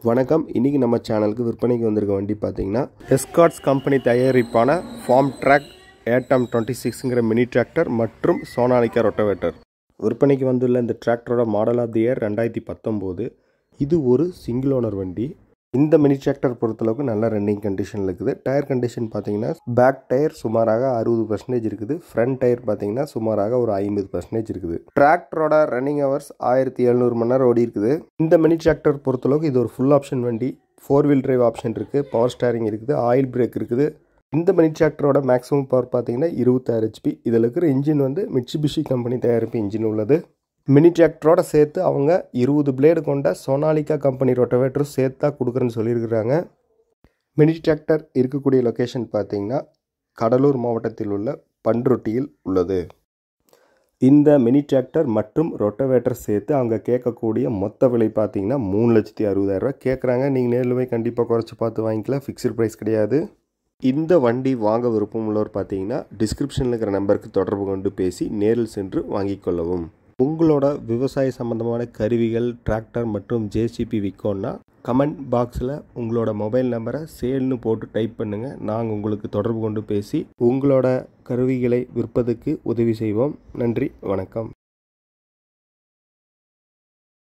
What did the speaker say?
வணக்கம் இன்றைக்கி நம்ம சேனலுக்கு விற்பனைக்கு வந்திருக்க வண்டி பார்த்தீங்கன்னா எஸ்காட்ஸ் கம்பெனி தயாரிப்பான ஃபார்ம் ட்ராக் ஏட்டம் டுவெண்ட்டி சிக்ஸுங்கிற மினி டிராக்டர் மற்றும் சோனாலிக்கா ரொட்டவேட்டர் விற்பனைக்கு வந்துள்ள இந்த டிராக்டரோட மாடல் ஆஃப் தி இயர் ரெண்டாயிரத்தி பத்தொம்போது இது ஒரு சிங்கிள் ஓனர் வண்டி இந்த மினி டிராக்டர் பொறுத்தளவுக்கு நல்ல ரன்னிங் கண்டிஷனில் இருக்குது டயர் கண்டிஷன் பார்த்தீங்கன்னா பேக் டயர் சுமாராக அறுபது பர்சன்டேஜ் இருக்குது ஃப்ரண்ட் டயர் பார்த்தீங்கன்னா சுமாராக ஒரு ஐம்பது பர்சன்டேஜ் இருக்குது டிராக்டரோட ரன்னிங் ஹவர்ஸ் ஆயிரத்தி எழுநூறு மணி நேரம் ஓடி இருக்குது இந்த மினி டிராக்டர் பொறுத்தளவுக்கு இது ஒரு ஃபுல் ஆப்ஷன் வண்டி ஃபோர் வீல் டிரைவ் ஆப்ஷன் இருக்குது பவர் ஸ்டேரிங் இருக்குது ஆயில் பிரேக் இருக்குது இந்த மினி டிராக்டரோட மேக்ஸிமம் பவர் பார்த்தீங்கன்னா இருபத்தாறு ஹெச்பி இதில் இருக்கிற இன்ஜின் வந்து மிட்சுபிஷி கம்பெனி தயாரிப்பு இன்ஜின் உள்ளது மினி டிராக்டரோட சேர்த்து அவங்க இருபது பிளேடு கொண்ட சோனாலிகா கம்பெனி ரொட்டவேட்டரும் சேர்த்து தான் கொடுக்குறேன்னு சொல்லியிருக்கிறாங்க மினி டிராக்டர் இருக்கக்கூடிய லொக்கேஷன் பார்த்தீங்கன்னா கடலூர் மாவட்டத்தில் உள்ள பன்ருட்டியில் உள்ளது இந்த மினி டிராக்டர் மற்றும் ரொட்டவேட்டர் சேர்த்து அவங்க கேட்கக்கூடிய மொத்த விலை பார்த்தீங்கன்னா மூணு லட்சத்தி அறுபதாயிரரூவா கேட்குறாங்க நீங்கள் நேரில் போய் கண்டிப்பாக குறைச்சி பார்த்து வாங்கிக்கலாம் ஃபிக்ஸ்டு ப்ரைஸ் கிடையாது இந்த வண்டி வாங்க விருப்பம் உள்ளவர் பார்த்தீங்கன்னா டிஸ்கிரிப்ஷனில் இருக்கிற நம்பருக்கு தொடர்பு கொண்டு பேசி நேரில் சென்று வாங்கிக் கொள்ளவும் உங்களோட விவசாய சம்பந்தமான கருவிகள் டிராக்டர் மற்றும் ஜேசிபி விற்கோன்னா கமெண்ட் பாக்ஸில் உங்களோட மொபைல் நம்பரை சேல்னு போட்டு டைப் பண்ணுங்கள் நாங்கள் உங்களுக்கு தொடர்பு கொண்டு பேசி உங்களோட கருவிகளை விற்பதுக்கு உதவி செய்வோம் நன்றி வணக்கம்